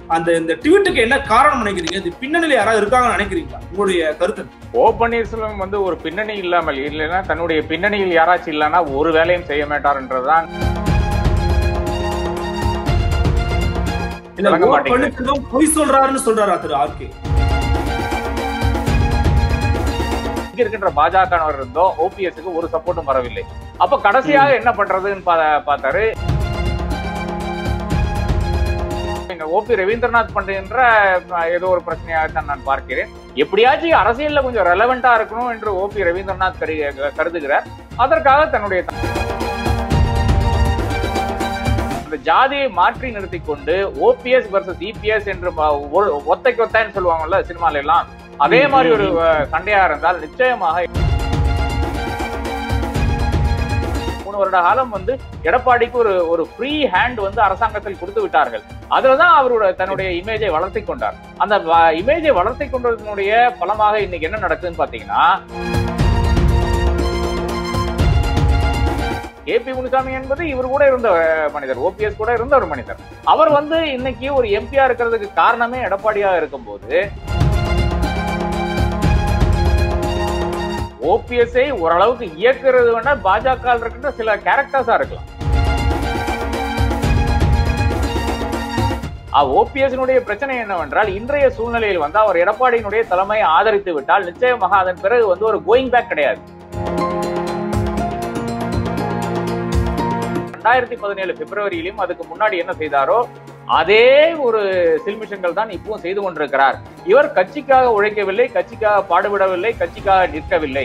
அந்த இந்த ட்வீட்டுக்கு என்ன காரணம் நினைக்கிறீங்க இது பின்னணியில யாராவது இருக்காங்கன்னு நினைக்கிறீங்களா உங்களுடைய கருத்து என்ன? ஓ பன்னீர்செல்வம் வந்து ஒரு பின்னணி இல்லாமல் இல்லைன்னா தன்னுடைய பின்னணியில் யாராச்சும் இல்லைன்னா ஒரு வேலையும் செய்ய மாட்டார்ன்றதுதான் இல்ல விளங்க ஓ மாட்டேங்குது. பன்னீர்செல்வம் பொய் சொல்றாருன்னு சொல்றாரா திரு ஆர்கே இங்க இருக்கின்ற பாஜகவர் இருந்தோ ஓபிஎஸ்க்கு ஒரு சப்போர்ட்டும் வரவில்லை அப்ப கடைசியாக என்ன பண்றதுன்னு பா- பார்த்தாரு இங்க ஓபி ரவீந்திரநாத் பண்ற ஏதோ ஒரு பிரச்சனையாக தான் நான் பார்க்கிறேன் எப்படியாச்சும் அரசியல்ல கொஞ்சம் ரெலவெண்டா இருக்கணும் என்று ஓபி ரவீந்திரநாத் கரு- கருதுகிறார் அதற்காக தன்னுடைய த- அந்த ஜாதியை மாற்றி நிறுத்திக் கொண்டு ஓபிஎஸ் வர்சஸ் இபிஎஸ் என்று ப- ஒரு- ஒத்தைக்கு ஒத்தான்னு சொல்லுவாங்கல்ல சினிமால எல்லாம் அதே மாதிரி ஒரு அஹ், சண்டையா இருந்தால் நிச்சயமாக மூணு வருட காலம் வந்து எடப்பாடிக்கு ஒரு ஒரு ஃப்ரீ ஹேண்ட் வந்து அரசாங்கத்தில் கொடுத்து விட்டார்கள் அதுலதான் அவரோட தன்னுடைய இமேஜை வளர்த்தி கொண்டார் அந்த இமேஜை வளர்த்தி கொண்டதனுடைய பலமாக இன்னைக்கு என்ன நடக்குதுன்னு பாத்தீங்கன்னா கே பி முனுசாமி என்பது இவர் கூட இருந்த அஹ், மனிதர் ஓபிஎஸ் கூட இருந்த ஒரு மனிதர் அவர் வந்து இன்னைக்கு ஒரு எம்பியா இருக்கிறதுக்கு காரணமே எடப்பாடியா இருக்கும்போது ஓபிஎஸ்ஐ ஓரளவுக்கு இயக்குறது வேணா பாஜக இருக்கின்ற சில கேரக்டர்ஸா இருக்கலாம் ஓபிஎஸ்னுடைய பிரச்சனை என்னவென்றால் இன்றைய சூழ்நிலையில் வந்து அவர் எடப்பாடியினுடைய தலைமையை ஆதரித்து விட்டால் நிச்சயமாக அதன் பிறகு வந்து ஒரு கோயிங் பேக் கிடையாது ரெண்டாயிரத்தி பதினேழு பிப்ரவரியிலும் அதுக்கு முன்னாடி என்ன செய்தாரோ அதே ஒரு சில்மிஷங்கள் தான் இப்பவும் செய்து கொண்டிருக்கிறார் இவர் கட்சிக்காக உழைக்கவில்லை கட்சிக்காக பாடுபடவில்லை கட்சிக்காக நிற்கவில்லை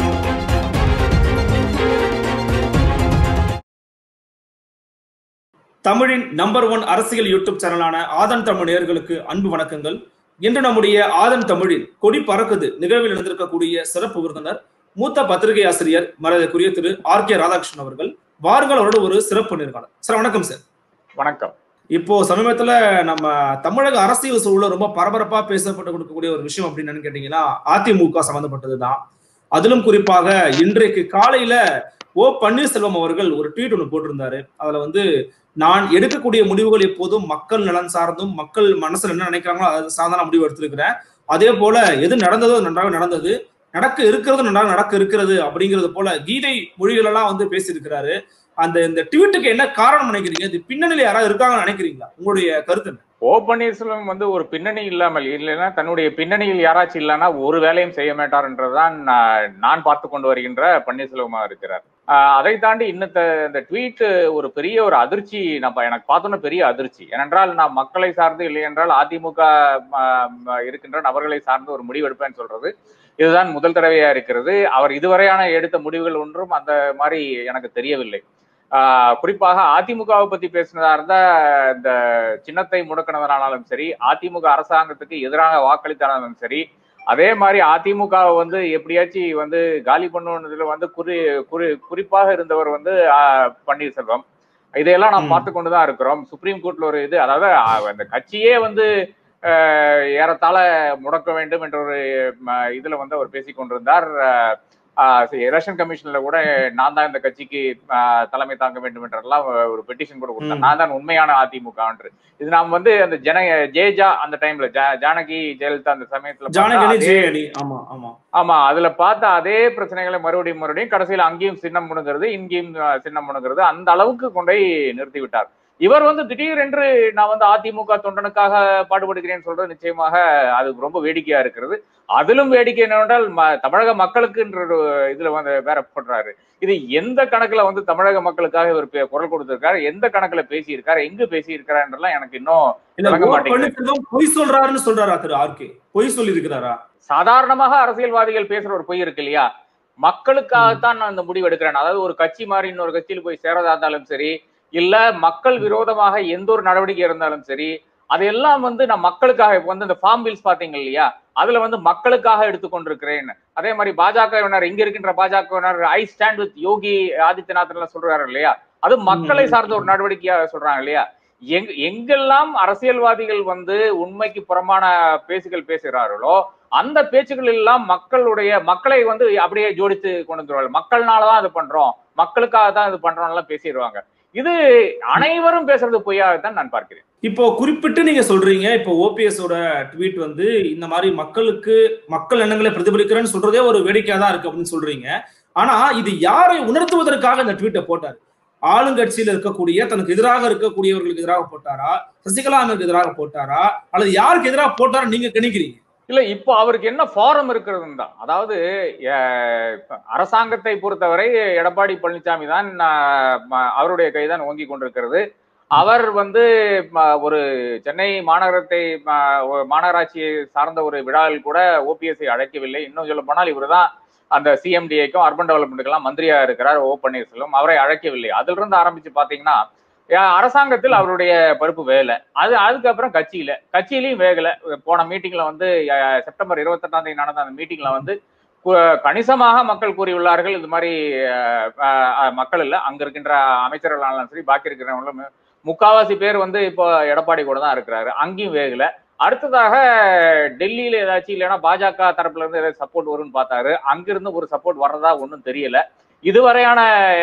தமிழின் நம்பர் ஒன் அரசியல் யூடியூப் சேனலான ஆதன் தமிழ் நேயர்களுக்கு அன்பு வணக்கங்கள் இன்று நம்முடைய ஆதன் தமிழில் கொடி பறக்குது நிகழ்வில் நடந்திருக்கக்கூடிய சிறப்பு விருந்தினர் மூத்த பத்திரிகை ஆசிரியர் மரியாதைக்குரிய திரு ஆர் கே ராதாகிருஷ்ணன் அவர்கள் வாருங்கள் அவரோட ஒரு சிறப்பு நேர்காணல் சார் வணக்கம் சார் வணக்கம் இப்போ சமீபத்துல நம்ம தமிழக அரசியல் சூழல ரொம்ப பரபரப்பா பேசப்பட்டு கொடுக்கக்கூடிய ஒரு விஷயம் அப்படின்னு என்னன்னு கேட்டீங்கன்னா அதிமுக சம்பந்தப்பட்டதுதான் அதிலும் குறிப்பாக இன்றைக்கு காலையில ஓ பன்னீர்செல்வம் அவர்கள் ஒரு ட்வீட் ஒன்று போட்டிருந்தாரு அதுல வந்து நான் எடுக்கக்கூடிய முடிவுகள் எப்போதும் மக்கள் நலன் சார்ந்தும் மக்கள் மனசுல என்ன நினைக்கிறாங்களோ அது சாதாரண முடிவு எடுத்திருக்கிறேன் அதே போல எது நடந்ததோ அது நன்றாக நடந்தது நடக்க இருக்கிறது நன்றாக நடக்க இருக்கிறது அப்படிங்கிறது போல கீதை மொழிகள் எல்லாம் வந்து பேசியிருக்கிறாரு அந்த இந்த ட்வீட்டுக்கு என்ன காரணம் நினைக்கிறீங்க இது பின்னணியில யாராவது இருக்காங்கன்னு நினைக்கிறீங்களா உங்களுடைய கருத்து என்ன ஓ பன்னீர்செல்வம் வந்து ஒரு பின்னணி இல்லாமல் இல்லைன்னா தன்னுடைய பின்னணியில் யாராச்சும் இல்லைன்னா ஒரு வேலையும் செய்ய மாட்டார் என்றுதான் நான் நான் பார்த்து கொண்டு வருகின்ற பன்னீர்செல்வமா இருக்கிறார் ஆஹ் அதை தாண்டி இன்னத்த இந்த ட்வீட் ஒரு பெரிய ஒரு அதிர்ச்சி நம்ம எனக்கு பார்த்தோன்னா பெரிய அதிர்ச்சி ஏனென்றால் நான் மக்களை சார்ந்து இல்லை என்றால் அதிமுக ம- ம- இருக்கின்ற நபர்களை சார்ந்து ஒரு முடிவு எடுப்பேன்னு சொல்றது இதுதான் முதல் தடவையா இருக்கிறது அவர் இதுவரையான எடுத்த முடிவுகள் ஒன்றும் அந்த மாதிரி எனக்கு தெரியவில்லை ஆஹ் குறிப்பாக அதிமுகவை பத்தி பேசினதா இருந்தா இந்த சின்னத்தை முடக்கினதனாலும் சரி அதிமுக அரசாங்கத்துக்கு எதிராக வாக்களித்தாலும் சரி அதே மாதிரி அதிமுகவை வந்து எப்படியாச்சும் வந்து காலி பண்ணுவதுல வந்து குறி குறி குறிப்பாக இருந்தவர் வந்து ஆஹ், பன்னீர்செல்வம் இதையெல்லாம் நாம் ம். பார்த்து கொண்டுதான் இருக்கிறோம் சுப்ரீம் கோர்ட்ல ஒரு இது அதாவது ஆஹ், அந்த கட்சியே வந்து ஆஹ், ஏறத்தாழ முடக்க வேண்டும் என்ற ஒரு ம, இதுல வந்து அவர் பேசிக் கொண்டிருந்தார் ஆஹ், ஆஹ், எலெக்ஷன் கமிஷன்ல கூட நான் தான் இந்த கட்சிக்கு ஆஹ், தலைமை தாங்க வேண்டும் என்றெல்லாம் ஒரு பெட்டிஷன் கூட கொடுத்தார் ம். நான் தான் உண்மையான அதிமுக என்று இது நாம் வந்து அந்த ஜன ஜேஜா அந்த டைம்ல ஜா- ஜானகி ஜெயலலிதா அந்த சமயத்துல பார்த்தா ஜானகி அதே- ஜே அணி ஆமா ஆமா ஆமா அதுல பார்த்த அதே பிரச்சனைகளை மறுபடியும் மறுபடியும் கடைசியில் அங்கேயும் சின்னம் முணுங்கிறது இங்கேயும் அஹ், சின்னம் முணுங்கிறது அந்த அளவுக்கு கொண்டு போய் நிறுத்தி விட்டார் இவர் வந்து திடீரென்று நான் வந்து அதிமுக தொண்டனுக்காக பாடுபடுகிறேன்னு சொல்றது நிச்சயமாக அது ரொம்ப வேடிக்கையா இருக்கிறது அதிலும் வேடிக்கை என்னவென்றால் ம- தமிழக மக்களுக்குன்ற ஒரு இதுல வந்து வேற போடுறாரு இது எந்த கணக்குல வந்து தமிழக மக்களுக்காக இவர் பே- குரல் கொடுத்திருக்காரு எந்த கணக்குல பேசியிருக்காரு எங்கு பேசியிருக்காருன்றலாம் எனக்கு இன்னும் இல்ல விளங்க ஓ மாட்டேங்குது. பன்னீர்செல்வம் பொய் சொல்றாருன்னு சொல்றாரா திரு ஆர்கே பொய் சொல்லி இருக்கிறாரா சாதாரணமாக அரசியல்வாதிகள் பேசுற ஒரு பொய் இருக்கு இல்லையா மக்களுக்காகத்தான் நான் இந்த முடிவு எடுக்கிறேன் அதாவது ஒரு கட்சி மாறி இன்னொரு கட்சியில் போய் சேரதா இருந்தாலும் சரி இல்ல மக்கள் விரோதமாக எந்த ஒரு நடவடிக்கை இருந்தாலும் சரி அதையெல்லாம் வந்து நான் மக்களுக்காக இப்ப வந்து இந்த ஃபார்ம் பில்ஸ் பாத்தீங்க இல்லையா அதுல வந்து மக்களுக்காக எடுத்துக்கொண்டிருக்கிறேன் அதே மாதிரி பாஜகவினர் இங்க இருக்கின்ற பாஜகவினர் I stand with Yogi Adityanath எல்லாம் சொல்றாரு இல்லையா அது மக்களை ம். சார்ந்த ஒரு நடவடிக்கையாக சொல்றாங்க இல்லையா எங் எங்கெல்லாம் அரசியல்வாதிகள் வந்து உண்மைக்கு புறமான பேச்சுகள் பேசுகிறார்களோ அந்த பேச்சுகள் எல்லாம் மக்களுடைய மக்களை வந்து அப்படியே ஜோடித்து கொண்டு வந்துருவாங்க மக்கள்னாலதான் இது பண்றோம் மக்களுக்காக தான் இது பண்றோம் எல்லாம் பேசிடுவாங்க இது அனைவரும் பேசுறது பொய்யாகத்தான் நான் பார்க்கிறேன் இப்போ குறிப்பிட்டு நீங்க சொல்றீங்க இப்போ ஓபிஎஸ் ஓட ட்வீட் வந்து இந்த மாதிரி மக்களுக்கு மக்கள் எண்ணங்களை பிரதிபலிக்கிறேன்னு சொல்றதே ஒரு வேடிக்கையா தான் இருக்கு அப்படின்னு சொல்றீங்க ஆனா இது யாரை உணர்த்துவதற்காக இந்த ட்வீட்டை போட்டார் ஆளுங்கட்சியில இருக்கக்கூடிய தனக்கு எதிராக இருக்கக்கூடியவர்களுக்கு எதிராக போட்டாரா சசிகலாவுக்கு எதிராக போட்டாரா அல்லது யாருக்கு எதிராக போட்டாரா நீங்க கணிக்கிறீங்க இல்ல இப்போ அவருக்கு என்ன ஃபாரம் இருக்கிறதுன்னு தான் அதாவது அஹ், இப்ப அரசாங்கத்தை பொறுத்தவரை எடப்பாடி பழனிசாமி தான் அஹ், ம- அவருடைய கைதான் ஓங்கி கொண்டிருக்கிறது அவர் வந்து ம- ஒரு சென்னை மாநகரத்தை ம- ஒரு மாநகராட்சியை சார்ந்த ஒரு விழாவில் கூட ஓபிஎஸ்ஐ அழைக்கவில்லை இன்னும் சொல்ல போனால் இவர் தான் அந்த சிஎம்டிஏக்கும் அர்பன் டெவலப்மெண்ட்டுக்கெல்லாம் மந்திரியா இருக்கிறார் ஓ பன்னீர்செல்வம் அவரை அழைக்கவில்லை அதுல இருந்து ஆரம்பிச்சு பாத்தீங்கன்னா அஹ், அரசாங்கத்தில் அவருடைய பருப்பு வேலை அது அதுக்கப்புறம் கட்சியில கட்சியிலையும் வேகல போன மீட்டிங்ல வந்து அஹ், செப்டம்பர் இருபத்தெட்டாம் தேதி நடந்த அந்த மீட்டிங்ல வந்து கு- கணிசமாக மக்கள் கூறியுள்ளார்கள் இது மாதிரி அஹ், அஹ், மக்கள் இல்ல அங்க இருக்கின்ற அமைச்சர்களாலும் சரி பாக்கி இருக்கிறவங்களும் முக்காவாசி பேர் வந்து இப்போ எடப்பாடி கூட தான் இருக்கிறாரு அங்கேயும் வேகல அடுத்ததாக டெல்லியில ஏதாச்சும் இல்லைன்னா பாஜக தரப்புல இருந்து ஏதாவது சப்போர்ட் வரும்னு பார்த்தாரு அங்கிருந்து ஒரு சப்போர்ட் வர்றதா ஒன்றும் தெரியல இதுவரையான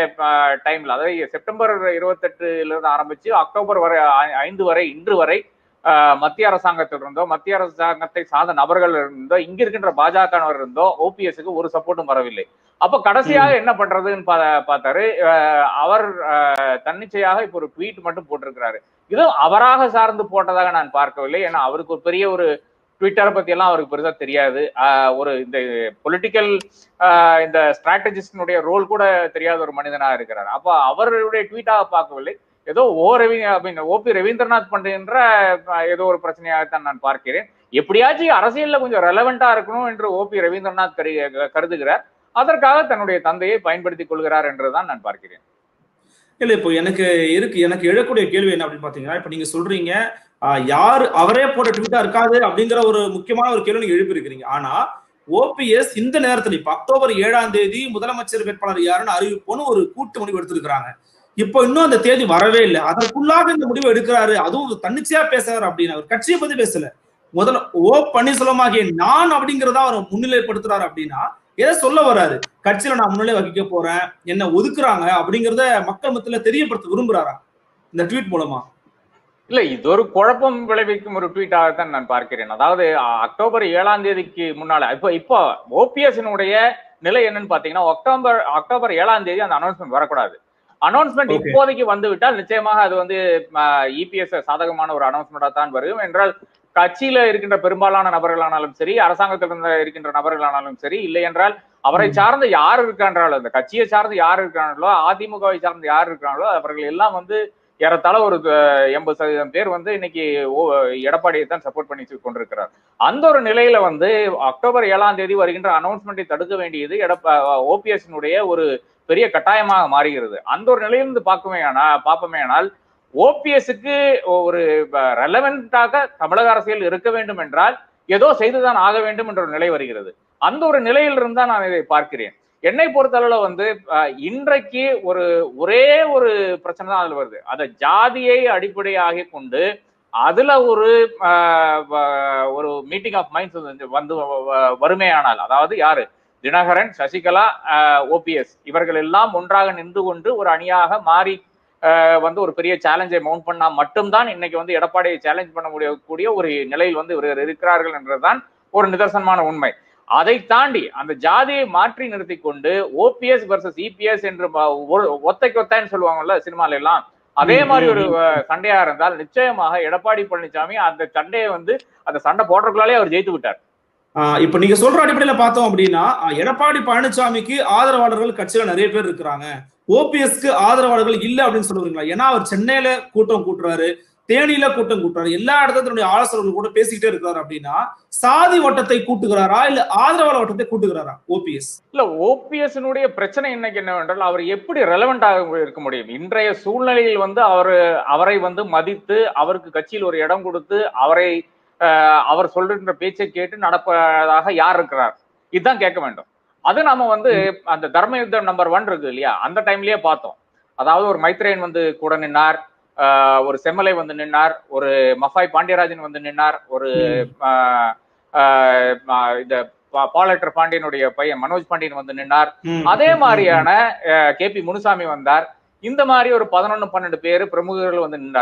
டைம்ல அதாவது செப்டம்பர் இருபத்தெட்டுல இருந்து ஆரம்பிச்சு அக்டோபர் வரை ஐ- ஐந்து வரை இன்று வரை ஆஹ், மத்திய அரசாங்கத்தில் இருந்தோ மத்திய அரசாங்கத்தை சார்ந்த நபர்கள் இருந்தோ இங்க இருக்கின்ற பாஜகவினர் இருந்தோ ஓபிஎஸ்க்கு ஒரு சப்போர்ட்டும் வரவில்லை அப்ப கடைசியாக என்ன பண்றதுன்னு பா- பார்த்தாரு ஆஹ், அவர் ஆஹ், தன்னிச்சையாக இப்போ ஒரு ட்வீட் மட்டும் போட்டிருக்கிறாரு இது அவராக சார்ந்து போட்டதாக நான் பார்க்கவில்லை ஏன்னா அவருக்கு ஒரு பெரிய ஒரு ட்விட்டரை பத்தி எல்லாம் அவருக்கு பெருசா தெரியாது ஆஹ், ஒரு இந்த பொலிட்டிக்கல் இந்த ஸ்ட்ராட்டஜிஸ்டினுடைய ரோல் கூட தெரியாத ஒரு மனிதனா இருக்கிறார் அப்ப அவருடைய ட்வீட்டாக பார்க்கவில்லை ஏதோ ஓ ரவி ஓபி ரவீந்திரநாத் பண்ற அஹ், ஏதோ ஒரு பிரச்சனையாகத்தான் நான் பார்க்கிறேன் எப்படியாச்சும் அரசியல்ல கொஞ்சம் ரெலவெண்டா இருக்கணும் என்று ஓபி ரவீந்திரநாத் கரு- கருதுகிறார் அதற்காக தன்னுடைய தந்தையை பயன்படுத்திக் கொள்கிறார் என்றுதான் நான் பார்க்கிறேன் இல்ல இப்போ எனக்கு இருக்கு எனக்கு எழக்கூடிய கேள்வி என்ன அப்படின்னு பாத்தீங்கன்னா இப்ப நீங்க சொல்றீங்க ஆஹ், யாரு அவரே போட்ட ட்வீட்டா இருக்காது அப்படிங்கிற ஒரு முக்கியமான ஒரு கேள்வி நீங்க எழுப்பியிருக்கிறீங்க ஆனா ஓபிஎஸ் இந்த நேரத்துல இப்ப அக்டோபர் ஏழாம் தேதி முதலமைச்சர் வேட்பாளர் யாருன்னு அறிவிப்போன்னு ஒரு கூட்டு முடிவு எடுத்திருக்கிறாங்க இப்போ இன்னும் அந்த தேதி வரவே இல்லை அதற்குள்ளாக இந்த முடிவு எடுக்கிறாரு அதுவும் தன்னிச்சையா பேசுறாரு அப்படின்னு அவர் கட்சியை பத்தி பேசல முதல்ல ஓ பன்னீர்செல்வம் ஆகிய நான் அப்படிங்கிறத அவர் முன்னிலைப்படுத்துறாரு அப்படின்னா எதை சொல்ல வராரு கட்சியில நான் முன்னிலை வகிக்க போறேன் என்ன ஒதுக்குறாங்க அப்படிங்கறத மக்கள் மத்தியில தெரியப்படுத்த விரும்புறாரா இந்த ட்வீட் மூலமா இல்ல இது ஒரு குழப்பம் விளைவிக்கும் ஒரு ட்வீட்டாகத்தான் நான் பார்க்கிறேன் அதாவது அ- அக்டோபர் ஏழாம் தேதிக்கு முன்னால இப்போ இப்போ ஓபிஎஸ்னுடைய நிலை என்னன்னு பாத்தீங்கன்னா அக்டோபர் அக்டோபர் ஏழாம் தேதி அந்த அனௌன்ஸ்மெண்ட் வரக்கூடாது அனௌன்ஸ்மெண்ட் Okay. இப்போதைக்கு வந்து விட்டால் நிச்சயமாக அது வந்து இபிஎஸ் சாதகமான ஒரு அனௌன்ஸ்மெண்டா தான் வரும் என்றால் கட்சியில இருக்கின்ற பெரும்பாலான நபர்களானாலும் சரி அரசாங்கத்தில் இருந்த இருக்கின்ற நபர்களானாலும் சரி இல்லை என்றால் அவரை ம். சார்ந்த யார் இருக்கின்றாலோ அந்த கட்சியை சார்ந்து யார் இருக்கிறாங்களோ அதிமுகவை சார்ந்து யார் இருக்கிறாங்களோ அவர்கள் எல்லாம் வந்து ஏறத்தாழ ஒரு அஹ், எண்பது சதவீதம் பேர் வந்து இன்னைக்கு ஓ- எடப்பாடியை தான் சப்போர்ட் பண்ணி கொண்டிருக்கிறார் அந்த ஒரு நிலையில வந்து அக்டோபர் ஏழாம் தேதி வருகின்ற அனௌன்ஸ்மெண்ட்டை தடுக்க வேண்டியது எடப்பா ஓபிஎஸ்னுடைய ஒரு பெரிய கட்டாயமாக மாறுகிறது அந்த ஒரு நிலையிலிருந்து பார்க்குமே ஆனா பார்ப்போமே ஆனால் ஓபிஎஸ்க்கு ஒரு ரெலவெண்டாக தமிழக அரசியல் இருக்க வேண்டும் என்றால் ஏதோ செய்துதான் ஆக வேண்டும் என்ற ஒரு நிலை வருகிறது அந்த ஒரு நிலையில் இருந்தா நான் இதை பார்க்கிறேன் என்னை பொறுத்தளவுல வந்து அஹ், இன்றைக்கு ஒரு ஒரே ஒரு பிரச்சனை தான் அதுல வருது அத ஜாதியை அடிப்படையாக கொண்டு அதுல ஒரு அஹ், வ- ஒரு மீட்டிங் ஆஃப் மைண்ட்ஸ் வந்து வ- வ- வறுமையானால் அதாவது யாரு தினகரன் சசிகலா ஓபிஎஸ் இவர்கள் எல்லாம் ஒன்றாக நின்று கொண்டு ஒரு அணியாக மாறி அஹ், வந்து ஒரு பெரிய சேலஞ்சை மவுண்ட் பண்ணா மட்டும்தான் இன்னைக்கு வந்து எடப்பாடியை சேலஞ்ச் பண்ண முடியக்கூடிய ஒரு நிலையில் வந்து இவர்கள் இருக்கிறார்கள் என்றதுதான் ஒரு நிதர்சனமான உண்மை அதை தாண்டி அந்த ஜாதியை மாற்றி நிறுத்தி கொண்டு ஓபிஎஸ் வர்சஸ் இபிஎஸ் என்று ம- ஒரு ஒத்தைக்கு ஒத்தான்னு சொல்லுவாங்கல்ல சினிமால எல்லாம் அதே ம், மாதிரி ம், ஒரு ம். அஹ், சண்டையா இருந்தால் நிச்சயமாக எடப்பாடி பழனிசாமி அந்த சண்டையை வந்து அந்த சண்டை போடுறதுக்குள்ளாலே அவர் ஜெயித்து விட்டார் ஆஹ் இப்ப நீங்க சொல்ற அடிப்படையில பார்த்தோம் அப்படின்னா ஆஹ் எடப்பாடி பழனிசாமிக்கு ஆதரவாளர்கள் கட்சியில நிறைய பேர் இருக்கிறாங்க ஓபிஎஸ்க்கு ஆதரவாளர்கள் இல்ல அப்படின்னு சொல்லுவீங்களா ஏன்னா அவர் சென்னையில கூட்டம் கூட்டுறாரு தேனியில கூட்டம் கூட்டுறாரு எல்லா இடத்துல தன்னுடைய ஆலோசகர்கள் கூட பேசிக்கிட்டே இருக்கிறாரு அப்படின்னா சாதி வட்டத்தை கூட்டுகிறாரா இல்ல ஆதரவாளர் வட்டத்தை கூட்டுகிறாரா ஓபிஎஸ் இல்ல ஓபிஎஸ்னுடைய பிரச்சனை இன்னைக்கு என்னவென்றால் அவர் எப்படி ரெலவெண்டாக இருக்க முடியும் இன்றைய சூழ்நிலையில் வந்து அவர் அவரை வந்து மதித்து அவருக்கு கட்சியில் ஒரு இடம் கொடுத்து அவரை அஹ், அவர் சொல்கின்ற பேச்சை கேட்டு நடப்பதாக யார் இருக்கிறார் இதுதான் கேட்க வேண்டும் அது நாம வந்து அந்த தர்ம யுத்தம் நம்பர் ஒன் இருக்கு இல்லையா அந்த டைம்லயே பார்த்தோம் அதாவது ஒரு மைத்ரேயன் வந்து கூட நின்னார் அஹ், ஒரு செம்மலை வந்து நின்னார் ஒரு மஃபாய் பாண்டியராஜன் வந்து நின்னார் ஒரு அஹ், அஹ், அஹ், இந்த பா- பாலட்டர் பாண்டியனுடைய பையன் மனோஜ் பாண்டியன் வந்து நின்னார் அதே மாதிரியான கே பி முனுசாமி வந்தார் இந்த மாதிரி ஒரு பதினொன்னு பன்னெண்டு பேர் பிரமுகர்கள் வந்து நின்றார்கள்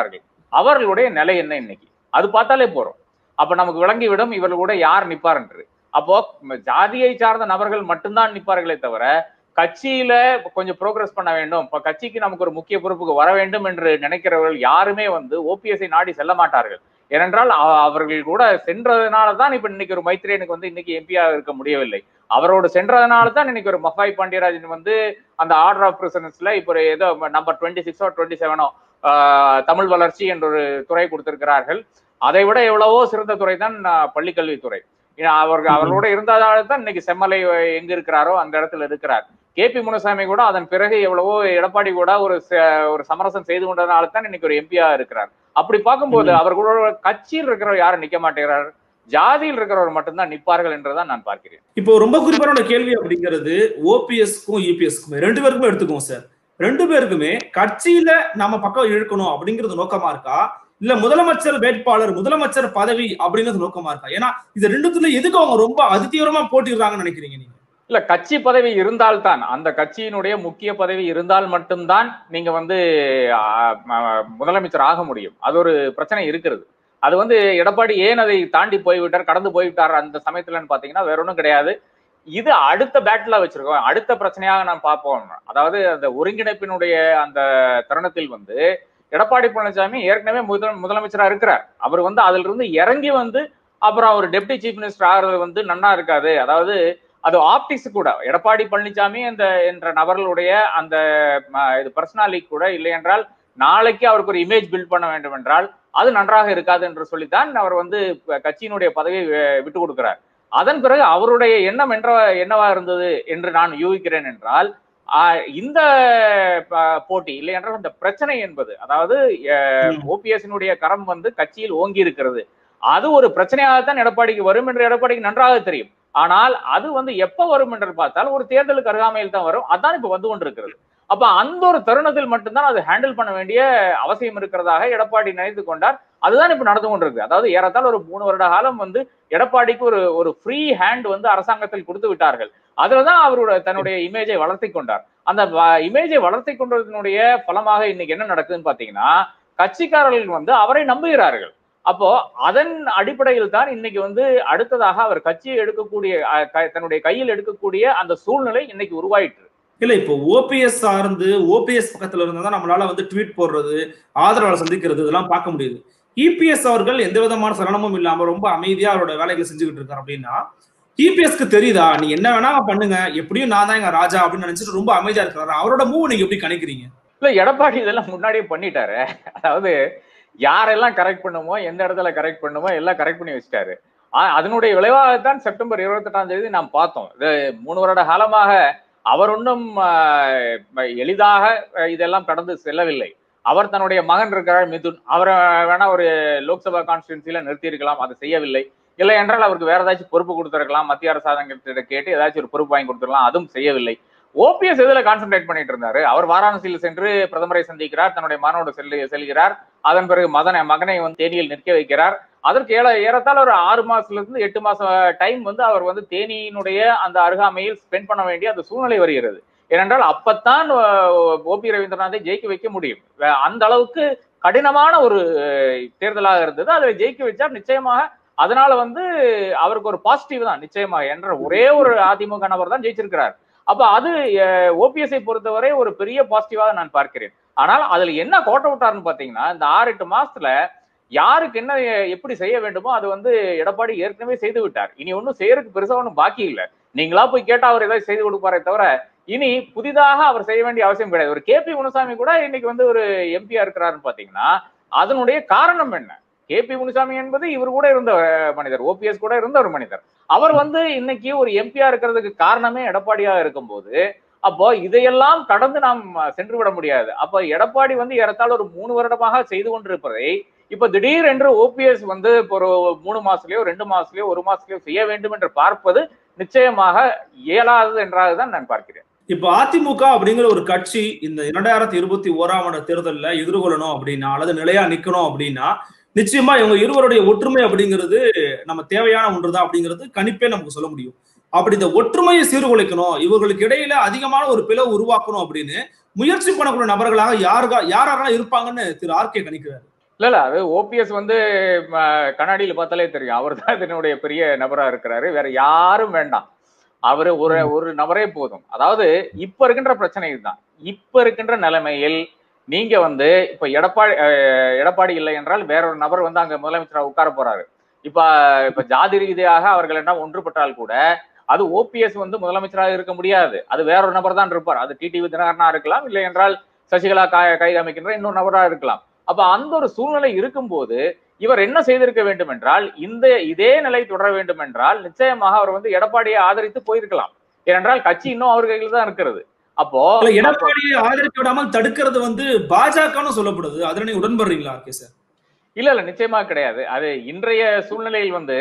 அவர்களுடைய நிலை என்ன இன்னைக்கு அது பார்த்தாலே போறோம் அப்ப நமக்கு விளங்கிவிடும் இவர்கள் கூட யார் நிப்பார் என்று அப்போ ஜாதியை சார்ந்த நபர்கள் மட்டும்தான் நிற்பார்களே தவிர கட்சியில கொஞ்சம் ப்ரோக்ரஸ் பண்ண வேண்டும் இப்ப கட்சிக்கு நமக்கு ஒரு முக்கிய பொறுப்புக்கு வர வேண்டும் என்று நினைக்கிறவர்கள் யாருமே வந்து ஓபிஎஸ்ஐ நாடி செல்ல மாட்டார்கள் ஏனென்றால் அவர்கள் கூட சென்றதுனால தான் இப்ப இன்னைக்கு ஒரு மைத்ரேனுக்கு வந்து இன்னைக்கு எம்பியா இருக்க முடியவில்லை அவரோடு சென்றதுனால தான் இன்னைக்கு ஒரு மஃபாய் பாண்டியராஜன் வந்து அந்த ஆர்டர் ஆஃப் பிரசனன்ஸ்ல இப்போ ஒரு ஏதோ நம்பர் டுவெண்ட்டி சிக்ஸோ டுவெண்ட்டி செவனோ தமிழ் வளர்ச்சி என்ற ஒரு துறை கொடுத்திருக்கிறார்கள் அதை விட எவ்வளவோ சிறந்த துறை தான் பள்ளிக்கல்வித்துறை அவர்கள் அவர்களோட இருந்ததால தான் இன்னைக்கு செம்மலை எங்க இருக்கிறாரோ அந்த இடத்துல இருக்கிறார் கே பி முனுசாமி கூட அதன் பிறகு எவ்வளவோ எடப்பாடி கூட ஒரு ஒரு சமரசம் செய்து கொண்டதுனால தான் இன்னைக்கு ஒரு எம்பியா இருக்கிறார் அப்படி பார்க்கும்போது அவர்களோட கட்சியில் இருக்கிறவர் யாரும் நிக்க மாட்டேங்கிறார் ஜாதியில் இருக்கிறவர் மட்டும்தான் நிற்பார்கள் என்றுதான் நான் பார்க்கிறேன் இப்போ ரொம்ப குறிப்பான கேள்வி அப்படிங்கிறது ஓபிஎஸ்க்கும் யூபிஎஸ்க்கும் ரெண்டு பேருக்குமே எடுத்துக்குவோம் சார் ரெண்டு பேருக்குமே கட்சியில நம்ம பக்கம் இழுக்கணும் அப்படிங்கிறது நோக்கமா இருக்கா இல்ல முதலமைச்சர் வேட்பாளர் முதலமைச்சர் பதவி அப்படிங்கிறது நோக்கமா இருக்கா ஏன்னா இது ரெண்டுத்துல எதுக்கு அவங்க ரொம்ப அதிதீவிரமா போட்டிடுறாங்கன்னு நினைக்கிறீங்க நீங்க இல்ல கட்சி பதவி இருந்தால்தான் அந்த கட்சியினுடைய முக்கிய பதவி இருந்தால் மட்டும்தான் நீங்க வந்து முதலமைச்சர் ஆக முடியும் அது ஒரு பிரச்சனை இருக்கிறது அது வந்து எடப்பாடி ஏன் அதை தாண்டி போய்விட்டார் கடந்து போய்விட்டார் அந்த சமயத்துலன்னு பாத்தீங்கன்னா வேற ஒன்றும் கிடையாது இது அடுத்த பேட்டில வச்சிருக்கோம் அடுத்த பிரச்சனையாக நான் பார்ப்போம் அதாவது அந்த ஒருங்கிணைப்பினுடைய அந்த தருணத்தில் வந்து எடப்பாடி பழனிசாமி ஏற்கனவே முதல் முதலமைச்சரா இருக்கிறார் அவர் வந்து அதுல இருந்து இறங்கி வந்து அப்புறம் அவர் டெப்டி சீஃப் மினிஸ்டர் ஆகிறது வந்து நன்னா இருக்காது அதாவது அது ஆப்டிக்ஸ் கூட எடப்பாடி பழனிசாமி அந்த என்ற நபர்களுடைய அந்த இது பர்சனாலிட்டி கூட இல்லை என்றால் நாளைக்கு அவருக்கு ஒரு இமேஜ் பில்ட் பண்ண வேண்டும் என்றால் அது நன்றாக இருக்காது என்று சொல்லித்தான் அவர் வந்து கட்சியினுடைய பதவியை விட்டு கொடுக்கிறார் அதன் பிறகு அவருடைய எண்ணம் என்ற என்னவா இருந்தது என்று நான் யூகிக்கிறேன் என்றால் இந்த போட்டி இல்லை என்றால் அந்த பிரச்சனை என்பது அதாவது ஓபிஎஸ்னுடைய கரம் வந்து கட்சியில் ஓங்கி இருக்கிறது அது ஒரு பிரச்சனையாகத்தான் எடப்பாடிக்கு வரும் என்று எடப்பாடிக்கு நன்றாக தெரியும் ஆனால் அது வந்து எப்ப வரும் என்று பார்த்தால் ஒரு தேர்தலுக்கு அருகாமையில் தான் வரும் அதான் இப்ப வந்து கொண்டிருக்கிறது அப்ப அந்த ஒரு தருணத்தில் மட்டும்தான் அது ஹேண்டில் பண்ண வேண்டிய அவசியம் இருக்கிறதாக எடப்பாடி நினைத்து கொண்டார் அதுதான் இப்ப நடந்து கொண்டிருக்கு அதாவது ஏறத்தாழ ஒரு மூணு வருட காலம் வந்து எடப்பாடிக்கு ஒரு ஒரு ஃப்ரீ ஹேண்ட் வந்து அரசாங்கத்தில் கொடுத்து விட்டார்கள் அதுலதான் அவரோட தன்னுடைய இமேஜை வளர்த்தி கொண்டார் அந்த இமேஜை வளர்த்தி கொண்டதனுடைய பலமாக இன்னைக்கு என்ன நடக்குதுன்னு பாத்தீங்கன்னா கட்சிக்காரர்கள் வந்து அவரை நம்புகிறார்கள் அப்போ அதன் அடிப்படையில் தான் இன்னைக்கு வந்து அடுத்ததாக அவர் கட்சியை எடுக்கக்கூடிய தன்னுடைய கையில் எடுக்கக்கூடிய அந்த சூழ்நிலை இன்னைக்கு உருவாயிட்டு இல்ல இப்போ ஓபிஎஸ் சார்ந்து ஓபிஎஸ் பக்கத்துல இருந்தா தான் நம்மளால வந்து ட்வீட் போடுறது ஆதரவாளர் சந்திக்கிறது இதெல்லாம் பார்க்க முடியுது இபிஎஸ் அவர்கள் எந்த விதமான சலனமும் இல்லாம ரொம்ப அமைதியா அவரோட வேலைகளை செஞ்சுக்கிட்டு இருக்காரு அப்படின்னா இபிஎஸ்க்கு தெரியுதா நீ என்ன வேணா பண்ணுங்க எப்படியும் நான் தான் எங்க ராஜா அப்படின்னு நினைச்சிட்டு ரொம்ப அமைதியா இருக்கிறாரு அவரோட மூவ் நீங்க எப்படி கணிக்கிறீங்க இல்ல எடப்பாடி இதெல்லாம் முன்னாடியே பண்ணிட்டாரு அதாவது யாரெல்லாம் கரெக்ட் பண்ணுமோ எந்த இடத்துல கரெக்ட் பண்ணுமோ எல்லாம் கரெக்ட் பண்ணி வச்சுட்டாரு அதனுடைய விளைவாகத்தான் செப்டம்பர் இருபத்தி எட்டாம் தேதி நாம் பார்த்தோம் இது மூணு வருட காலமாக அவர் ஒன்றும் எளிதாக இதெல்லாம் கடந்து செல்லவில்லை அவர் தன்னுடைய மகன் இருக்கிறார் மிதுன் அவரை வேணா ஒரு லோக்சபா கான்ஸ்டியூன்சில நிறுத்தி இருக்கலாம் அதை செய்யவில்லை இல்லை என்றால் அவருக்கு வேற ஏதாச்சும் பொறுப்பு கொடுத்துருக்கலாம் மத்திய அரசாங்கத்திட்ட கேட்டு ஏதாச்சும் ஒரு பொறுப்பு வாங்கி கொடுத்துருக்கலாம் அதுவும் செய்யவில்லை ஓபிஎஸ் எதுல கான்சென்ட்ரேட் பண்ணிட்டு இருந்தாரு அவர் வாராணசியில் சென்று பிரதமரை சந்திக்கிறார் தன்னுடைய மகனோடு செல்லு செல்கிறார் அதன் பிறகு மதனை மகனை வந்து தேனியில் நிற்க வைக்கிறார் அதற்கு ஏழ ஏறத்தாழ ஒரு ஆறு மாசத்துல இருந்து எட்டு மாசம் டைம் வந்து அவர் வந்து தேனியினுடைய அந்த அருகாமையில் ஸ்பெண்ட் பண்ண வேண்டிய அந்த சூழ்நிலை வருகிறது ஏனென்றால் அப்பத்தான் ஓபி ரவீந்திரநாத்தை ஜெயிக்க வைக்க முடியும் அந்த அளவுக்கு கடினமான ஒரு தேர்தலாக இருந்தது அதை ஜெயிக்க வச்சார் நிச்சயமாக அதனால வந்து அவருக்கு ஒரு பாசிட்டிவ் தான் நிச்சயமாக என்ற ஒரே ஒரு அதிமுக நபர் தான் ஜெயிச்சிருக்கிறார் அப்ப அது ஓபிஎஸ்ஐ பொறுத்தவரை ஒரு பெரிய பாசிட்டிவாக நான் பார்க்கிறேன் ஆனால் அதுல என்ன கோட்டை விட்டாருன்னு பாத்தீங்கன்னா இந்த ஆறு எட்டு மாசத்துல யாருக்கு என்ன எப்படி செய்ய வேண்டுமோ அது வந்து எடப்பாடி ஏற்கனவே செய்து விட்டார் இனி ஒன்றும் செய்யறதுக்கு பெருசா ஒன்றும் பாக்கி இல்லை நீங்களா போய் கேட்டா அவர் ஏதாவது செய்து கொடுப்பாரே தவிர இனி புதிதாக அவர் செய்ய வேண்டிய அவசியம் கிடையாது ஒரு கே பி முனுசாமி கூட இன்னைக்கு வந்து ஒரு எம்பியா இருக்கிறாருன்னு பாத்தீங்கன்னா அதனுடைய காரணம் என்ன கே பி முனுசாமி என்பது இவர் கூட இருந்த மனிதர் ஓபிஎஸ் கூட இருந்த ஒரு மனிதர் அவர் வந்து இன்னைக்கு ஒரு எம்பியா இருக்கிறதுக்கு காரணமே எடப்பாடியா இருக்கும்போது அப்போ இதையெல்லாம் கடந்து நாம் சென்று விட முடியாது அப்ப எடப்பாடி வந்து ஏறத்தாழ ஒரு மூணு வருடமாக செய்து கொண்டிருப்பதை இப்ப திடீர் என்று ஓபிஎஸ் வந்து இப்போ ஒரு மூணு மாசத்துலயோ ரெண்டு மாசத்துலயோ ஒரு மாசத்துலயோ செய்ய வேண்டும் என்று பார்ப்பது நிச்சயமாக இயலாதது என்றால்தான் நான் பார்க்கிறேன் இப்ப அதிமுக அப்படிங்கிற ஒரு கட்சி இந்த இரண்டாயிரத்தி இருபத்தி ஓராம் ஆண்டு தேர்தலில் எதிர்கொள்ளணும் அப்படின்னா அல்லது நிலையா நிக்கணும் அப்படின்னா நிச்சயமா இவங்க இருவருடைய ஒற்றுமை அப்படிங்கிறது நம்ம தேவையான ஒன்றுதான் அப்படிங்கிறது கணிப்பே நமக்கு சொல்ல முடியும் அப்படி இந்த ஒற்றுமையை சீர்குலைக்கணும் இவர்களுக்கு இடையில அதிகமான ஒரு பிளவு உருவாக்கணும் அப்படின்னு முயற்சி பண்ணக்கூடிய நபர்களாக யாருக்கா யாரெல்லாம் இருப்பாங்கன்னு திரு ஆர் கே கணிக்கிறாரு இல்ல இல்ல அது ஓபிஎஸ் வந்து ம, கண்ணாடியில பார்த்தாலே தெரியும் அவர் தான் இதனுடைய பெரிய நபரா இருக்கிறாரு வேற யாரும் வேண்டாம் அவரு ஒரு ஒரு நபரே போதும் அதாவது இப்ப இருக்கின்ற பிரச்சனை இதுதான் இப்ப இருக்கின்ற நிலைமையில் நீங்க வந்து இப்ப எடப்பாடி அஹ், எடப்பாடி இல்லை என்றால் வேற ஒரு நபர் வந்து அங்க முதலமைச்சரா உட்கார போறாரு இப்ப இப்ப ஜாதி ரீதியாக அவர்கள் என்ன ஒன்றுபட்டால் கூட அது ஓபிஎஸ் வந்து முதலமைச்சராக இருக்க முடியாது அது வேற ஒரு நபர் தான் இருப்பார் அது டிடிவி தினகரனா இருக்கலாம் இல்லை என்றால் சசிகலா கா- கை அமைக்கின்ற இன்னொரு நபரா இருக்கலாம் அப்ப அந்த ஒரு சூழ்நிலை இருக்கும்போது இவர் என்ன செய்திருக்க வேண்டும் என்றால் இந்த இதே நிலை தொடர வேண்டும் என்றால் நிச்சயமாக அவர் வந்து எடப்பாடியை ஆதரித்து போயிருக்கலாம் ஏனென்றால் கட்சி இன்னும் அவர் கையில் தான் இருக்கிறது அப்போ இல்ல, எடப்பாடியை ஆதரிக்க விடாமல் தடுக்கிறது வந்து பாஜகன்னு சொல்லப்படுது அதுல நீங்க உடன்படுறீங்களா ஆர்கே சார் இல்ல இல்ல நிச்சயமா கிடையாது அது இன்றைய சூழ்நிலையில் வந்து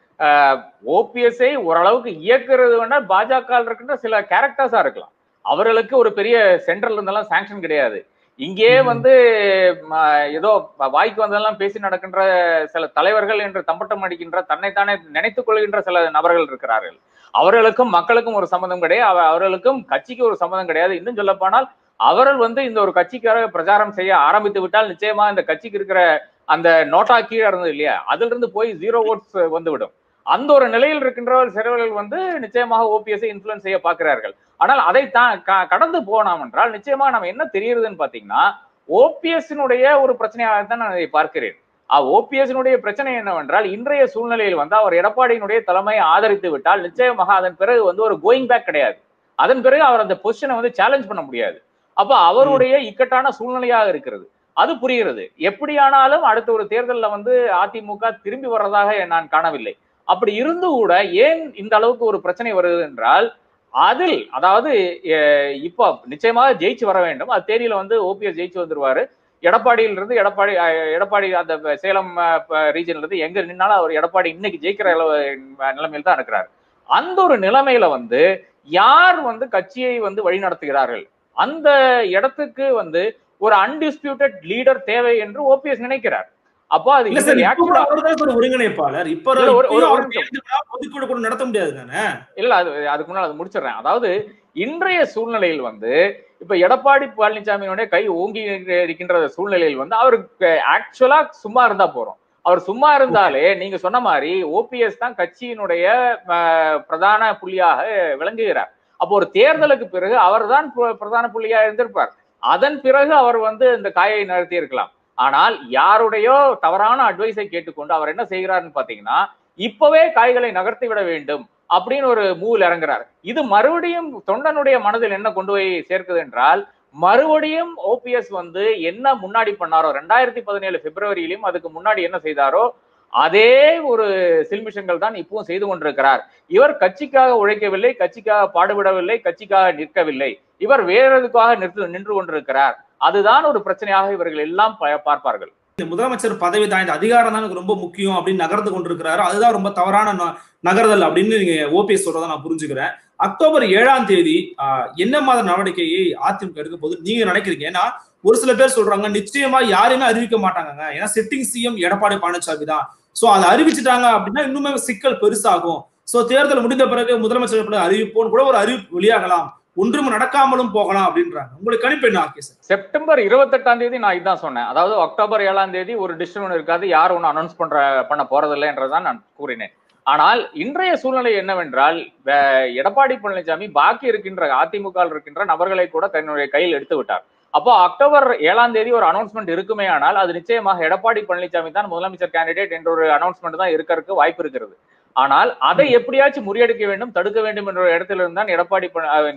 ஓபிஎஸ்ஐ ஓரளவுக்கு இயக்குறது வேணா பாஜக இருக்கின்ற சில கேரக்டர்ஸா இருக்கலாம் அவர்களுக்கு ஒரு பெரிய சென்ட்ரல் இருந்தெல்லாம் சாங்ஷன் கிடையாது இங்கே ம். வந்து ம, ஏதோ வாய்க்கு வந்தெல்லாம் பேசி நடக்கின்ற சில தலைவர்கள் என்று தம்பட்டம் அடிக்கின்ற தன்னைத்தானே நினைத்துக் கொள்கின்ற சில நபர்கள் இருக்கிறார்கள் அவர்களுக்கும் மக்களுக்கும் ஒரு சம்மந்தம் கிடையாது அவ- அவர்களுக்கும் கட்சிக்கு ஒரு சம்மந்தம் கிடையாது இன்னும் சொல்ல போனால் அவர்கள் வந்து இந்த ஒரு கட்சிக்காக பிரச்சாரம் செய்ய ஆரம்பித்து விட்டால் நிச்சயமா இந்த கட்சிக்கு இருக்கிற அந்த நோட்டா கீழே இருந்தது இல்லையா அதுல இருந்து போய் ஜீரோ ஓட்ஸ் வந்து விடும் அந்த ஒரு நிலையில் இருக்கின்ற சிறுவர்கள் வந்து நிச்சயமாக ஓபிஎஸ்ஐ இன்ஃபுளுன்ஸ் செய்ய பார்க்கிறார்கள் ஆனால் அதை தான் க- கடந்து போனோம் என்றால் நிச்சயமா நம்ம என்ன தெரியுதுன்னு பாத்தீங்கன்னா ஓபிஎஸ்னுடைய ஒரு பிரச்சனையாக தான் நான் இதை பார்க்கிறேன் ஓபிஎஸ்னுடைய பிரச்சனை என்னவென்றால் இன்றைய சூழ்நிலையில் வந்து அவர் எடப்பாடியினுடைய தலைமையை ஆதரித்து விட்டால் நிச்சயமாக அதன் பிறகு வந்து ஒரு கோயிங் பேக் கிடையாது அதன் பிறகு அவர் அந்த பொசிஷனை வந்து சேலஞ்ச் பண்ண முடியாது அப்ப அவருடைய இக்கட்டான சூழ்நிலையாக இருக்கிறது அது புரிகிறது எப்படியானாலும் அடுத்த ஒரு தேர்தலில் வந்து அதிமுக திரும்பி வர்றதாக நான் காணவில்லை அப்படி இருந்து கூட ஏன் இந்த அளவுக்கு ஒரு பிரச்சனை வருது என்றால் அதில் அதாவது அஹ், இப்போ நிச்சயமாக ஜெயிச்சு வர வேண்டும் அது தேதியில வந்து ஓபிஎஸ் ஜெயிச்சு வந்துருவாரு எடப்பாடியில இருந்து எடப்பாடி அஹ், எடப்பாடி அந்த சேலம் ரீஜன்ல இருந்து எங்க நின்னாலும் அவர் எடப்பாடி இன்னைக்கு ஜெயிக்கிற அளவு நிலைமையில் தான் இருக்கிறார் அந்த ஒரு நிலைமையில வந்து யார் வந்து கட்சியை வந்து வழி நடத்துகிறார்கள் அந்த இடத்துக்கு வந்து ஒரு அன்டிஸ்பியூட்டட் லீடர் தேவை என்று ஓபிஎஸ் நினைக்கிறார் அப்போ அது இல்ல இது சார் இப்ப actually- கூட அவர்தான் சார் ஒருங்கிணைப்பாளர் இப்ப இல்ல, ஒரு- ஒரு- ஒரு பொதுக்குழு கூட நடத்த முடியாது தானே இல்ல அது அதுக்கு முன்னால அது முடிச்சிடுறேன் அதாவது இன்றைய சூழ்நிலையில் வந்து இப்ப எடப்பாடி பழனிசாமியினுடைய கை ஓங்கி இருக்கின்ற சூழ்நிலையில் வந்து அவருக்கு ஆக்சுவலா சும்மா இருந்தா போறோம் அவர் சும்மா இருந்தாலே நீங்க சொன்ன மாதிரி ஓபிஎஸ் தான் கட்சியினுடைய அஹ், பிரதான புள்ளியாக விளங்குகிறார் அப்போ ஒரு தேர்தலுக்கு பிறகு அவர்தான் பு- பிரதான புள்ளியா இருந்திருப்பார் அதன் பிறகு அவர் வந்து இந்த காயை நிறுத்தி இருக்கலாம் ஆனால் யாருடையோ தவறான அட்வைஸை கேட்டுக்கொண்டு அவர் என்ன செய்கிறார்னு பாத்தீங்கன்னா இப்பவே காய்களை நகர்த்தி விட வேண்டும் அப்படின்னு ஒரு மூவில் இறங்குறார் இது மறுபடியும் தொண்டனுடைய மனதில் என்ன கொண்டு போய் சேர்க்குது என்றால் மறுபடியும் ஓபிஎஸ் வந்து என்ன முன்னாடி பண்ணாரோ ரெண்டாயிரத்தி பதினேழு பிப்ரவரியிலும் அதுக்கு முன்னாடி என்ன செய்தாரோ அதே ஒரு சில்மிஷங்கள் தான் இப்பவும் செய்து கொண்டிருக்கிறார் இவர் கட்சிக்காக உழைக்கவில்லை கட்சிக்காக பாடுபடவில்லை கட்சிக்காக நிற்கவில்லை இவர் வேறதுக்காக நின்று நின்று கொண்டிருக்கிறார் அதுதான் ஒரு பிரச்சனையாக இவர்கள் எல்லாம் ப- பார்ப்பார்கள் இந்த முதலமைச்சர் பதவி தான் இந்த அதிகாரம் தான் எனக்கு ரொம்ப முக்கியம் அப்படின்னு நகர்ந்து கொண்டிருக்கிறாரு அதுதான் ரொம்ப தவறான ந- நகர்தல் அப்படின்னு நீங்க ஓபிஎஸ் சொல்றதை நான் புரிஞ்சுக்கிறேன் அக்டோபர் ஏழாம் தேதி ஆஹ், என்ன மாத நடவடிக்கையை அதிமுக எடுக்க போது நீங்க நினைக்கிறீங்க ஏன்னா ஒரு சில பேர் சொல்றாங்க நிச்சயமா யாரையுமே அறிவிக்க மாட்டாங்க ஏன்னா சிட்டிங் சிஎம் எடப்பாடி பழனிசாமி தான் சோ அதை அறிவிச்சிட்டாங்க அப்படின்னா இன்னுமே சிக்கல் பெருசாகும் சோ தேர்தல் முடிந்த பிறகு முதலமைச்சர் எப்படி அறிவிப்போன்னு கூட ஒரு அறிவிப்பு வெளியாகலாம் ஒன்றும் நடக்காமலும் போகலாம் அப்படின்றாங்க உங்களுக்கு கணிப்பு என்ன ஆர்கே சார் செப்டம்பர் இருபத்தெட்டாம் தேதி நான் இதான் சொன்னேன் அதாவது அக்டோபர் ஏழாம் தேதி ஒரு டிசிஷன் ஒன்று இருக்காது யாரும் ஒன்று அனௌன்ஸ் பண்ற பண்ண போறதில்லை என்றதான் நான் கூறினேன் ஆனால் இன்றைய சூழ்நிலை என்னவென்றால் வே- எடப்பாடி பழனிசாமி பாக்கி இருக்கின்ற அதிமுக வில் இருக்கின்ற நபர்களை கூட தன்னுடைய கையில் எடுத்து விட்டார் அப்போ அக்டோபர் ஏழாம் தேதி ஒரு அனௌன்ஸ்மெண்ட் இருக்குமே ஆனால் அது நிச்சயமாக எடப்பாடி பழனிசாமி தான் முதலமைச்சர் கேண்டிடேட் என்ற ஒரு அனௌன்ஸ்மெண்ட் தான் இருக்கறதுக்கு வாய்ப்பு இருக்கிறது ஆனால் அதை எப்படியாச்சும் முறியடிக்க வேண்டும் தடுக்க வேண்டும் என்ற ஒரு இடத்துல இருந்து தான் எடப்பாடி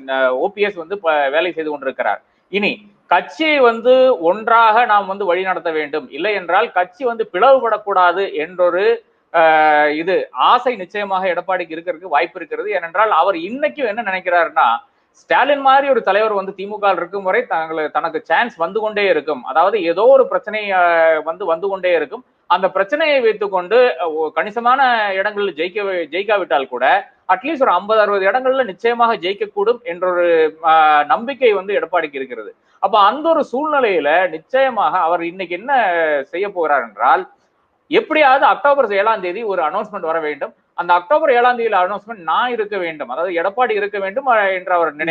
ஓபிஎஸ் வந்து ப- வேலை செய்து கொண்டிருக்கிறார் இனி கட்சியை வந்து ஒன்றாக நாம் வந்து வழி நடத்த வேண்டும் இல்லை என்றால் கட்சி வந்து பிளவுபடக்கூடாது என்றொரு ஆஹ், இது ஆசை நிச்சயமாக எடப்பாடிக்கு இருக்கிறதுக்கு வாய்ப்பு இருக்கிறது ஏனென்றால் அவர் இன்னைக்கும் என்ன நினைக்கிறாருன்னா ஸ்டாலின் மாதிரி ஒரு தலைவர் வந்து திமுக வில் இருக்கும் வரை தங்களுக்கு தனக்கு சான்ஸ் வந்து கொண்டே இருக்கும் அதாவது ஏதோ ஒரு பிரச்சனை ஆஹ், வந்து வந்து கொண்டே இருக்கும் அந்த பிரச்சனையை வைத்துக்கொண்டு அஹ், ஒ- கணிசமான இடங்களில் ஜெயிக்க ஜெயிக்காவிட்டால் கூட அட்லீஸ்ட் ஒரு ஐம்பது அறுபது இடங்கள்ல நிச்சயமாக ஜெயிக்கக்கூடும் என்ற ஒரு ஆஹ், நம்பிக்கை வந்து எடப்பாடிக்கு இருக்கிறது அப்ப அந்த ஒரு சூழ்நிலையில நிச்சயமாக அவர் இன்னைக்கு என்ன செய்ய போகிறார் என்றால் எப்படியாவது அக்டோபர் ஏழாம் தேதி ஒரு அனௌன்ஸ்மெண்ட் வர வேண்டும் அந்த அக்டோபர் ஏழாம் தேதி அனௌன்ஸ்மெண்ட் நான் இருக்க வேண்டும் அதாவது எடப்பாடி இருக்க வேண்டும் அஹ், என்று அவர் நினைப்பார்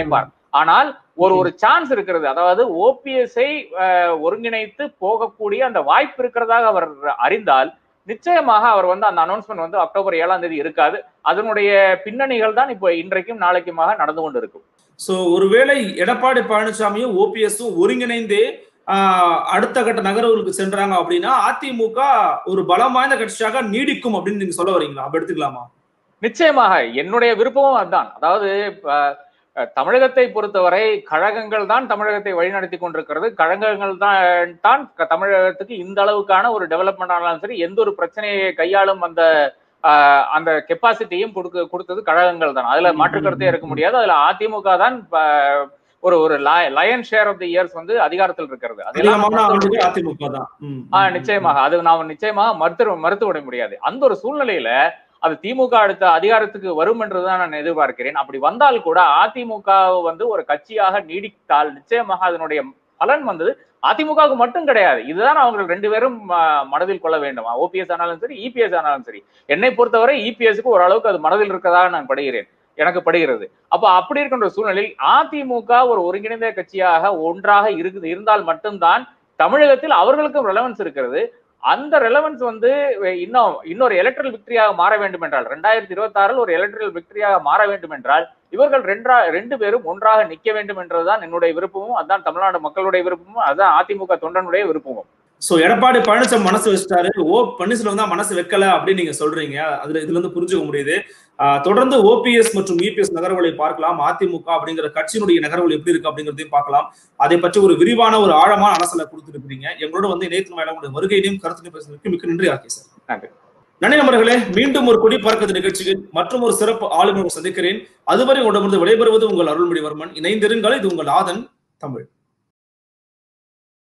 ஆனால் ஒரு ஒரு சான்ஸ் இருக்கிறது அதாவது ஓபிஎஸ்ஐ ஒருங்கிணைத்து போகக்கூடிய அந்த வாய்ப்பு இருக்கிறதாக அவர் அறிந்தால் நிச்சயமாக அவர் வந்து அந்த அனௌன்ஸ்மெண்ட் வந்து அக்டோபர் ஏழாம் தேதி இருக்காது அதனுடைய பின்னணிகள் தான் இப்போ இன்றைக்கும் நாளைக்குமாக நடந்து கொண்டு இருக்கும் சோ ஒருவேளை எடப்பாடி பழனிசாமியும் ஓபிஎஸும் ஒருங்கிணைந்தே ஆஹ், அடுத்த கட்ட நகர்வுகளுக்கு சென்றாங்க அப்படின்னா அதிமுக ஒரு பலம் வாய்ந்த கட்சியாக நீடிக்கும் அப்படின்னு நீங்க சொல்ல வரீங்களா அப்ப எடுத்துக்கலாமா நிச்சயமாக என்னுடைய விருப்பமும் அதுதான் அதாவது இப்ப, அஹ், தமிழகத்தை பொறுத்தவரை கழகங்கள் தான் தமிழகத்தை வழிநடத்தி கொண்டிருக்கிறது கழகங்கள் தான் தான் க- தமிழகத்துக்கு இந்த அளவுக்கான ஒரு டெவலப்மெண்ட் ஆனாலும் சரி எந்த ஒரு பிரச்சனையை கையாளும் அந்த ஆஹ், அந்த கெப்பாசிட்டியும் கொடுக்க கொடுத்தது கழகங்கள் தான் அதுல மாற்று கருத்தே இருக்க முடியாது அதுல அதிமுக தான் ப- ஒரு ஒரு lion share of the years வந்து அதிகாரத்தில் இருக்கிறது அதெல்லாம் அதிகமான ஆண்டுகள் அதிமுக தான் ம், ஆஹ் ம், நிச்சயமாக அது நாம் நிச்சயமாக மறுத்து மறுத்து விட முடியாது அந்த ஒரு சூழ்நிலையில அது திமுக அடுத்த அதிகாரத்துக்கு வரும் என்றுதான் நான் எதிர்பார்க்கிறேன் அப்படி வந்தால் கூட அதிமுக வந்து ஒரு கட்சியாக நீடித்தால் நிச்சயமாக அதனுடைய பலன் வந்தது அதிமுகவுக்கு மட்டும் கிடையாது இதுதான் அவங்க ரெண்டு பேரும் ஆஹ், மனதில் கொள்ள வேண்டும் ஓபிஎஸ் ஆனாலும் சரி இபிஎஸ் ஆனாலும் சரி என்னை பொறுத்தவரை இபிஎஸ்க்கு ஓரளவுக்கு அது மனதில் இருக்கதாக நான் படுகிறேன் எனக்கு படுகிறது அப்ப அப்படி இருக்கின்ற சூழ்நிலையில் அதிமுக ஒரு ஒருங்கிணைந்த கட்சியாக ஒன்றாக இருக்குது இருந்தால் மட்டும்தான் தமிழகத்தில் அவர்களுக்கும் ரெலவன்ஸ் இருக்கிறது அந்த ரெலவன்ஸ் வந்து இன்னும் இன்னொரு எலக்ட்ரல் விக்டரியாக மாற வேண்டும் என்றால் ரெண்டாயிரத்தி இருபத்தி ஆறில் ஒரு எலக்ட்ரல் விக்டரியாக மாற வேண்டும் என்றால் இவர்கள் ரெண்டா ரெண்டு பேரும் ஒன்றாக நிக்க வேண்டும் என்றதுதான் என்னுடைய விருப்பமும் அதான் தமிழ்நாடு மக்களுடைய விருப்பமும் அதான் அதிமுக தொண்டனுடைய விருப்பமும் சோ எடப்பாடி பழனிசாமி மனசு வச்சிட்டாரு ஓ பன்னீர்செல்வம் தான் மனசு வைக்கல அப்படின்னு நீங்க சொல்றீங்க அதுல இதுல இருந்து புரிஞ்சுக்க முடியுது ஆஹ் தொடர்ந்து ஓபிஎஸ் மற்றும் இபிஎஸ் நகர்வுகளை பார்க்கலாம் அதிமுக அப்படிங்கிற கட்சியினுடைய நகர்வுகள் எப்படி இருக்கு அப்படிங்கிறதையும் பார்க்கலாம் அதை பற்றி ஒரு விரிவான ஒரு ஆழமான அலசலை கொடுத்துருக்கீங்க எங்களோட வந்து இணையத்தின் வாயிலாக உங்களுடைய வருகையிலையும் கருத்து பேசுறதுக்கு மிக்க நன்றி ஆக்கி சார் நன்றி. நன்றி நண்பர்களே மீண்டும் ஒரு கொடி பார்க்கறது நிகழ்ச்சியில் மற்றும் ஒரு சிறப்பு ஆளுநர் சந்திக்கிறேன் அதுவரை உடமிருந்து விடைபெறுவது உங்கள் அருள்மொழிவர்மன் இணைந்திருங்கள் இது உங்கள் ஆதன் தமிழ்